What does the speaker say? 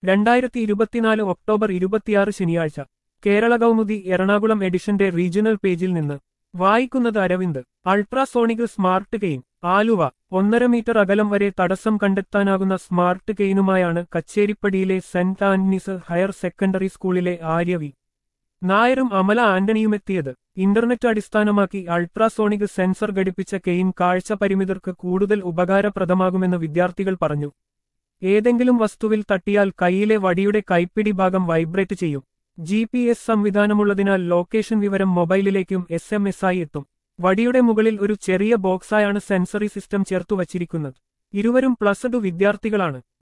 രണ്ടായിരത്തി ഇരുപത്തിനാല് ഒക്ടോബർ ഇരുപത്തിയാറ് ശനിയാഴ്ച കേരള കൗമുദി എറണാകുളം എഡിഷന്റെ റീജിയണൽ പേജിൽ നിന്ന് വായിക്കുന്നത് Aravind ultrasonic smart cane Aluva ഒന്നര മീറ്റർ അകലം വരെ തടസ്സം കണ്ടെത്താനാകുന്ന സ്മാർട്ട് കെയിനുമായാണ് കച്ചേരിപ്പടിയിലെ സെന്റ് ആന്റണീസ് ഹയർ സെക്കൻഡറി സ്കൂളിലെ ആര്യവി നായരും അമല ആന്റണിയുമെത്തിയത് ഇന്റർനെറ്റ് അടിസ്ഥാനമാക്കി അൾട്രാസോണിക് സെൻസർ ഘടിപ്പിച്ച കെയിൻ കാഴ്ച പരിമിതർക്ക് കൂടുതൽ ഉപകാരപ്രദമാകുമെന്ന് വിദ്യാർത്ഥികൾ പറഞ്ഞു ഏതെങ്കിലും വസ്തുവിൽ തട്ടിയാൽ കൈയിലെ വടിയുടെ കൈപ്പിടി ഭാഗം വൈബ്രേറ്റ് ചെയ്യും ജി പി എസ് സംവിധാനമുള്ളതിനാൽ ലൊക്കേഷൻ വിവരം മൊബൈലിലേക്കും എസ് എം എസ് ആയി എത്തും വടിയുടെ മുകളിൽ ഒരു ചെറിയ ബോക്സായാണ് സെൻസറി സിസ്റ്റം ചേർത്തു വച്ചിരിക്കുന്നത് ഇരുവരും പ്ലസ് ടു വിദ്യാർത്ഥികളാണ്